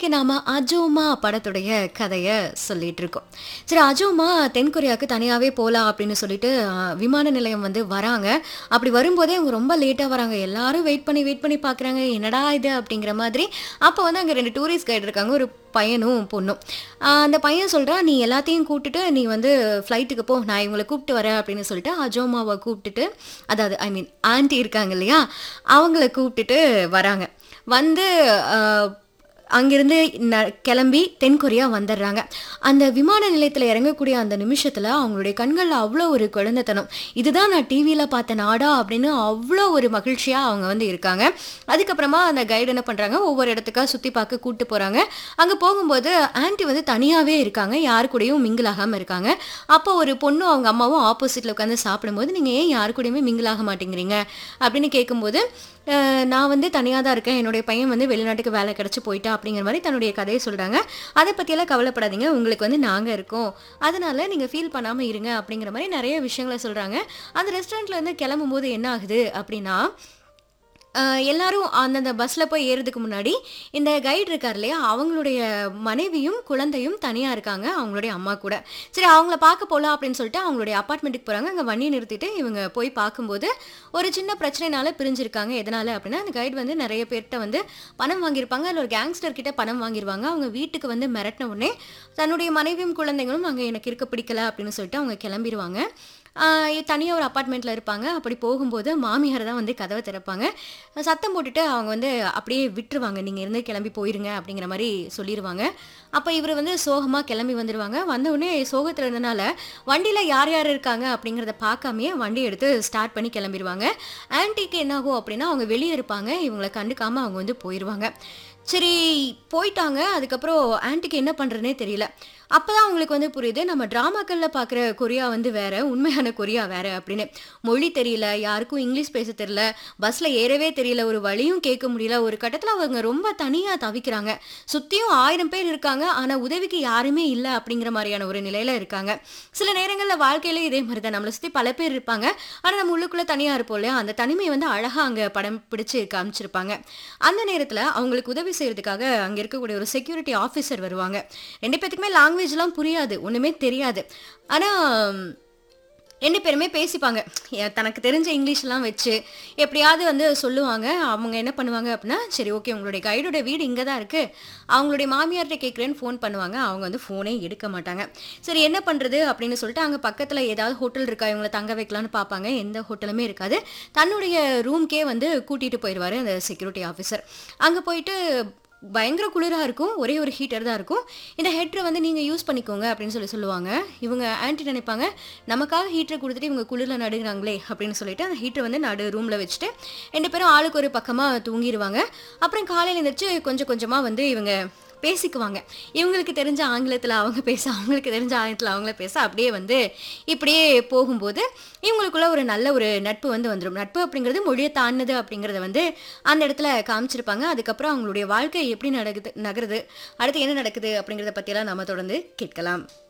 இன்னைக்கு நாம அஜோமா படத்துடைய கதையை சொல்லிட்டு இருக்கோம் சரி அஜோமா தென்கொரியாவுக்கு தனியாவே போலாம் அப்படின்னு சொல்லிட்டு அஹ், விமான நிலையம் வந்து வராங்க அப்படி வரும்போதே அவங்க ரொம்ப லேட்டா வராங்க எல்லாரும் வெயிட் பண்ணி வெயிட் பண்ணி பார்க்கறாங்க என்னடா இது அப்படிங்கிற மாதிரி அப்போ வந்து அங்க ரெண்டு டூரிஸ்ட் கைடு இருக்காங்க ஒரு பையனும் பொண்ணும் ஆஹ் அந்த பையன் சொல்றான் நீ எல்லாத்தையும் கூப்பிட்டுட்டு நீ வந்து ஃப்ளைட்டுக்கு போ நான் இவங்களை கூப்பிட்டு வரேன் அப்படின்னு சொல்லிட்டு அஜோமாவை கூப்பிட்டுட்டு அதாவது ஐ மீன் ஆன்ட்டி இருக்காங்க இல்லையா அவங்கள கூப்பிட்டுட்டு வராங்க வந்து ஆஹ், அங்கிருந்து ந- கிளம்பி தென்கொரியா வந்துடுறாங்க அந்த விமான நிலையத்தில் இறங்கக்கூடிய அந்த நிமிஷத்தில் அவங்களுடைய கண்களில் அவ்வளோ ஒரு குழந்தைத்தனம் இதுதான் நான் டிவியில் பார்த்த நாடா அப்படின்னு அவ்வளோ ஒரு மகிழ்ச்சியாக அவங்க வந்து இருக்காங்க அதுக்கப்புறமா அந்த கைடு என்ன பண்ணுறாங்க ஒவ்வொரு இடத்துக்கா சுற்றி பார்க்க கூப்பிட்டு போகிறாங்க அங்கே போகும்போது ஆன்ட்டி வந்து தனியாகவே இருக்காங்க யாரு கூடயும் மிங்கிள் ஆகாமல் இருக்காங்க அப்போ ஒரு பொண்ணும் அவங்க அம்மாவும் ஆப்போசிட்டில் உட்காந்து சாப்பிடும்போது நீங்கள் ஏன் யாரு கூடயுமே மிங்கிள் ஆக மாட்டேங்கிறீங்க அப்படின்னு கேட்கும்போது அஹ், நான் வந்து தனியாக தான் இருக்கேன் என்னுடைய பையன் வந்து வெளிநாட்டுக்கு வேலை கிடச்சி போயிட்டா அப்படிங்கிற மாதிரி தன்னுடைய கதையை சொல்கிறாங்க அதை பற்றியெல்லாம் கவலைப்படாதீங்க உங்களுக்கு வந்து நாங்கள் இருக்கோம் அதனால நீங்கள் ஃபீல் பண்ணாமல் இருங்க அப்படிங்கிற மாதிரி நிறைய விஷயங்களை சொல்கிறாங்க அந்த ரெஸ்டாரண்ட்ல இருந்து கிளம்பும் போது என்ன ஆகுது அப்படின்னா அஹ், எல்லாரும் அந்தந்த பஸ்ஸில் போய் ஏறுறதுக்கு முன்னாடி இந்த கைடு இருக்கார் இல்லையா அவங்களுடைய மனைவியும் குழந்தையும் தனியாக இருக்காங்க அவங்களுடைய அம்மா கூட சரி அவங்கள பார்க்க போகலாம் அப்படின்னு சொல்லிட்டு அவங்களுடைய அப்பார்ட்மெண்ட்டுக்கு போகிறாங்க அங்கே வண்டியை நிறுத்திட்டு இவங்க போய் பார்க்கும்போது ஒரு சின்ன பிரச்சனைனால பிரிஞ்சிருக்காங்க எதனால அப்படின்னா அந்த கைடு வந்து நிறைய பேர்கிட்ட வந்து பணம் வாங்கியிருப்பாங்க அதில் ஒரு கேங்ஸ்டர் கிட்ட பணம் வாங்கிடுவாங்க அவங்க வீட்டுக்கு வந்து மிரட்டின உடனே தன்னுடைய மனைவியும் குழந்தைங்களும் அங்கே எனக்கு இருக்க பிடிக்கல அப்படின்னு சொல்லிட்டு அவங்க கிளம்பிடுவாங்க தனியாக ஒரு அப்பார்ட்மெண்ட்டில் இருப்பாங்க அப்படி போகும்போது மாமியார் தான் வந்து கதவை திறப்பாங்க சத்தம் போட்டுட்டு அவங்க வந்து அப்படியே விட்டுருவாங்க நீங்கள் இருந்து கிளம்பி போயிருங்க அப்படிங்கிற மாதிரி சொல்லிடுவாங்க அப்போ இவர் வந்து சோகமாக கிளம்பி வந்துடுவாங்க வந்த உடனே சோகத்தில் இருந்தனால வண்டியில் யார் யார் இருக்காங்க அப்படிங்கிறத பார்க்காமயே வண்டி எடுத்து ஸ்டார்ட் பண்ணி கிளம்பிடுவாங்க ஆன்ட்டிக்கு என்னாகும் அப்படின்னா அவங்க வெளியே இருப்பாங்க இவங்களை கண்டுக்காமல் அவங்க வந்து போயிடுவாங்க சரி போயிட்டாங்க அதுக்கப்புறம் ஆன்ட்டிக்கு என்ன பண்ணுறதுனே தெரியல அப்பதான் அவங்களுக்கு வந்து புரியுது நம்ம டிராமாக்கள்ல பார்க்குற கொரியா வந்து வேற உண்மையான கொரியா வேற அப்படின்னு மொழி தெரியல யாருக்கும் இங்கிலீஷ் பேச தெரியல பஸ்ல ஏறவே தெரியல ஒரு வழியும் கேட்க முடியல ஒரு கட்டத்தில் அவங்க ரொம்ப தனியா தவிக்கிறாங்க சுத்தியும் ஆயிரம் பேர் இருக்காங்க ஆனா உதவிக்கு யாருமே இல்லை அப்படிங்கிற மாதிரியான ஒரு நிலையில இருக்காங்க சில நேரங்களில் வாழ்க்கையில இதே மாதிரி தான் நம்மளை சுத்தி பல பேர் இருப்பாங்க ஆனா நம்ம உள்ளுக்குள்ள தனியா இருப்போம் இல்லையா அந்த தனிமையை வந்து அழகா அங்க படம் பிடிச்சு காமிச்சிருப்பாங்க அந்த நேரத்துல அவங்களுக்கு உதவி செய்யறதுக்காக அங்க இருக்கக்கூடிய ஒரு செக்யூரிட்டி ஆஃபீஸர் வருவாங்க ரெண்டு பேத்துக்குமே லாங்குவேஜ்லாம் புரியாது ஒண்ணுமே தெரியாது ஆனா ரெண்டு பேருமே பேசிப்பாங்க எ- தனக்கு தெரிஞ்ச இங்கிலீஷ்லாம் வச்சு எப்படியாவது வந்து சொல்லுவாங்க அவங்க என்ன பண்ணுவாங்க அப்படின்னா சரி ஓகே உங்களுடைய கைடோட வீடு இங்கே தான் இருக்குது அவங்களுடைய மாமியார்கிட்ட கேட்குறேன்னு ஃபோன் பண்ணுவாங்க அவங்க வந்து ஃபோனே எடுக்க மாட்டாங்க சரி என்ன பண்ணுறது அப்படின்னு சொல்லிட்டு அங்கே பக்கத்தில் ஏதாவது ஹோட்டல் இருக்கா இவங்களை தங்க வைக்கலான்னு பார்ப்பாங்க எந்த ஹோட்டலுமே இருக்காது தன்னுடைய ரூம்க்கே வந்து கூட்டிகிட்டு போயிடுவார் அந்த செக்யூரிட்டி ஆஃபீஸர் அங்கே போயிட்டு பயங்கர குளிராக இருக்கும் ஒரே ஒரு ஹீட்டர் தான் இருக்கும் இந்த ஹெட்டரை வந்து நீங்கள் யூஸ் பண்ணிக்கோங்க அப்படின்னு சொல்லி சொல்லுவாங்க இவங்க ஆன்ட்டி நினைப்பாங்க நமக்காக ஹீட்டரை கொடுத்துட்டு இவங்க குளிரில் நடுங்கிறாங்களே அப்படின்னு சொல்லிட்டு அந்த ஹீட்டரை வந்து நடு ரூமில் வச்சுட்டு ரெண்டு பேரும் ஆளுக்கு ஒரு பக்கமாக தூங்கிடுவாங்க அப்புறம் காலையில் எழுந்திரிச்சு கொஞ்சம் கொஞ்சமாக வந்து இவங்க பேசிக்குவாங்க இவங்களுக்கு தெரிஞ்ச ஆங்கிலத்தில் அவங்க பேச அவங்களுக்கு தெரிஞ்ச ஆங்கிலத்தில் அவங்கள பேச அப்படியே வந்து இப்படியே போகும்போது இவங்களுக்குள்ள ஒரு நல்ல ஒரு நட்பு வந்து வந்துடும் நட்பு அப்படிங்கிறது மொழியை தாண்டினது அப்படிங்கிறத வந்து அந்த இடத்துல காமிச்சிருப்பாங்க அதுக்கப்புறம் அவங்களுடைய வாழ்க்கை எப்படி நடக்குது நகருது அடுத்து என்ன நடக்குது அப்படிங்கிறத பற்றியெல்லாம் நம்ம தொடர்ந்து கேட்கலாம்